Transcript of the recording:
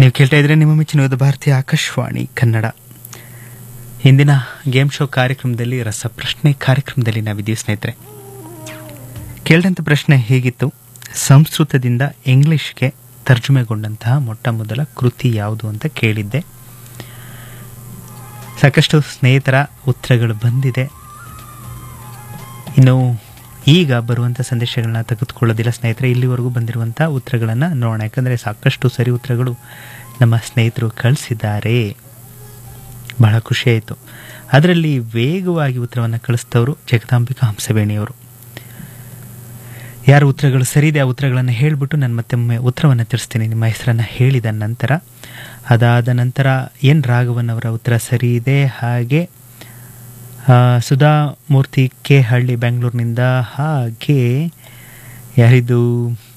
ನೀವು ಕೇಳ್ತಾ ಇದ್ರೆ ನಿಮ್ಮ ಮೆಚ್ಚಿನ ವಿವಿಧ ಭಾರತೀಯ ಆಕಾಶವಾಣಿ ಕನ್ನಡ ಇಂದಿನ ಗೇಮ್ ಶೋ ಕಾರ್ಯಕ್ರಮದಲ್ಲಿ ರಸಪ್ರಶ್ನೆ ಕಾರ್ಯಕ್ರಮದಲ್ಲಿ ನಾವಿದ್ದೀವಿ ಸ್ನೇಹಿತರೆ ಕೇಳಿದಂಥ ಪ್ರಶ್ನೆ ಹೇಗಿತ್ತು ಸಂಸ್ಕೃತದಿಂದ ಇಂಗ್ಲಿಷ್ಗೆ ತರ್ಜುಮೆಗೊಂಡಂತಹ ಮೊಟ್ಟ ಮೊದಲ ಕೃತಿ ಯಾವುದು ಅಂತ ಕೇಳಿದ್ದೆ ಸಾಕಷ್ಟು ಸ್ನೇಹಿತರ ಉತ್ತರಗಳು ಬಂದಿದೆ ಇನ್ನು ಈಗ ಬರುವಂಥ ಸಂದೇಶಗಳನ್ನ ತೆಗೆದುಕೊಳ್ಳೋದಿಲ್ಲ ಸ್ನೇಹಿತರೆ ಇಲ್ಲಿವರೆಗೂ ಬಂದಿರುವಂಥ ಉತ್ತರಗಳನ್ನು ನೋಡೋಣ ಯಾಕಂದರೆ ಸಾಕಷ್ಟು ಸರಿ ಉತ್ತರಗಳು ನಮ್ಮ ಸ್ನೇಹಿತರು ಕಳಿಸಿದ್ದಾರೆ ಬಹಳ ಖುಷಿಯಾಯಿತು ಅದರಲ್ಲಿ ವೇಗವಾಗಿ ಉತ್ತರವನ್ನು ಕಳಿಸಿದವರು ಜಗದಾಂಬಿಕಾ ಹಂಸವೇಣಿಯವರು ಯಾರು ಉತ್ತರಗಳು ಸರಿದೆ ಆ ಉತ್ತರಗಳನ್ನು ಹೇಳಿಬಿಟ್ಟು ನಾನು ಮತ್ತೊಮ್ಮೆ ಉತ್ತರವನ್ನು ತಿಳಿಸ್ತೀನಿ ನಿಮ್ಮ ಹೆಸರನ್ನು ಹೇಳಿದ ನಂತರ ಅದಾದ ನಂತರ ಎನ್ ರಾಘವನ್ ಅವರ ಉತ್ತರ ಸರಿ ಇದೆ ಹಾಗೆ ಆ, ಸುಧಾಮೂರ್ತಿ ಕೆ ಹಳ್ಳಿ ಬೆಂಗಳೂರಿನಿಂದ ಹಾಗೆ ಯಾರಿದು